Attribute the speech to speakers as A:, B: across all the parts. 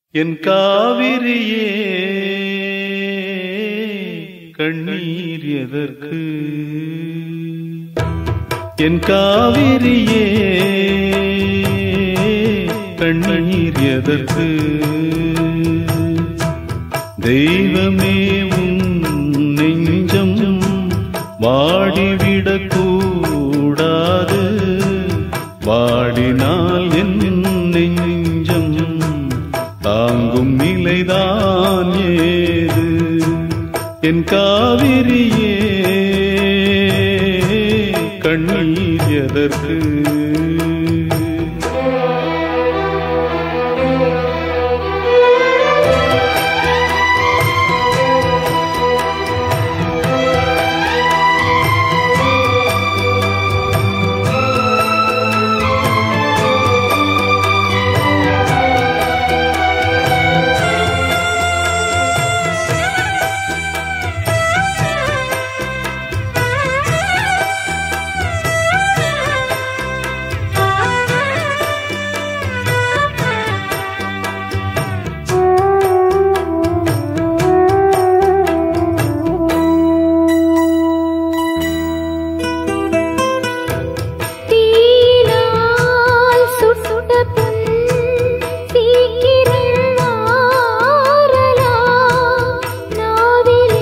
A: என் காவிரியே கண்ணீர் எதற்கு என் காவிரியே கண்ணீர் எதற்கு தெய்வமே உன் நெஞ்சம் வாடிவிடக் கூடாது வாடினால் என் நெஞ்சம் தாங்கும் நிலைதான் ஏது என் காவிரியே கண்ணீர் எதற்கு
B: தீயினால் சுட்ட புண் சீக்கிரம் ஆறலாம். நாவிலே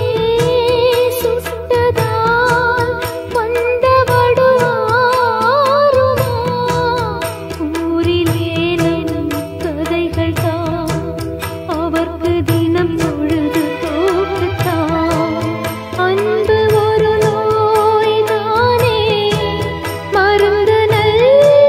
B: சுட்டதால் வந்த வடுவாருமா? ஊரிலே நம் கதைகள் தான் அவர்க்கு தினம் பொழுது போக்குத்தான் அன்பு ஒரு நோய்தானே மருந்து நல்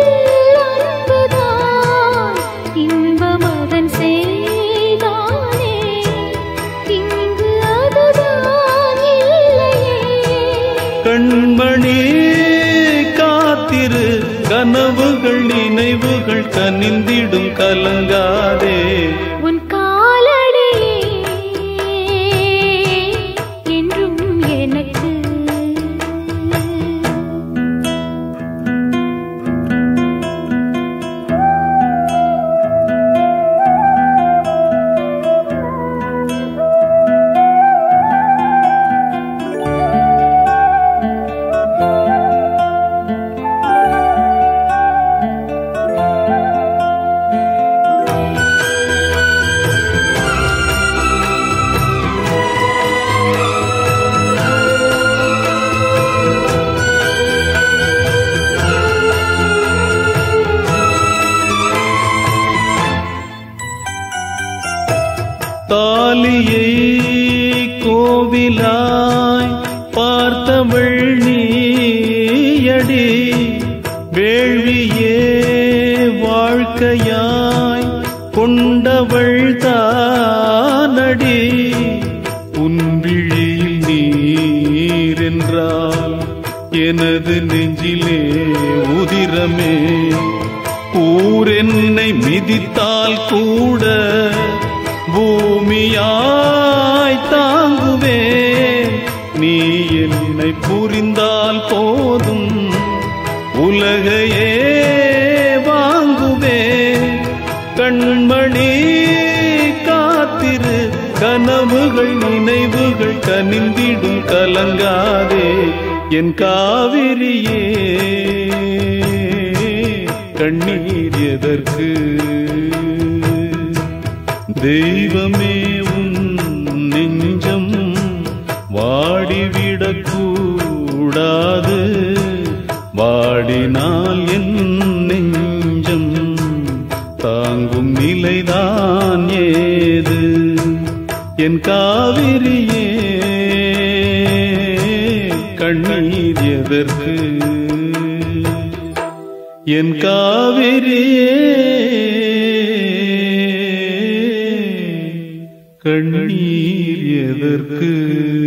B: அன்புதான் இன்பம் அதன் செய்தானே இங்கு அதுதான் இல்லையே
A: கண்மணி காத்திரு கனவுகள் நினைவுகள் கனிந்திடும் கலங்காதே
B: உன் காலடியே என்றும் எனக்கு
A: தாலியை கோவிலாய் பார்த்தவள் நீயடி வேள்வியே வாழ்க்கையாய் கொண்டவள் தானடி உன் விழியில் நீர் என்றால் எனது நெஞ்சிலே உதிரமே ஊரென்னை மிதித்தால் கூட பூமியாய் தாங்குவே நீ என்னை புரிந்தால் போதும் உலகையே வாங்குவே கண்மணி காத்திரு கனவுகள் நினைவுகள் கனிந்திடும் கலங்காதே என் காவிரியே கண்ணீர் எதற்கு தெய்வமே உன் நெஞ்சம் வாடிவிடக் கூடாது வாடினால் என் நெஞ்சம் தாங்கும் நிலைதான் ஏது என் காவிரியே கண்ணீர் எதற்கு என் காவிரியே கண்ணீர் எதற்கு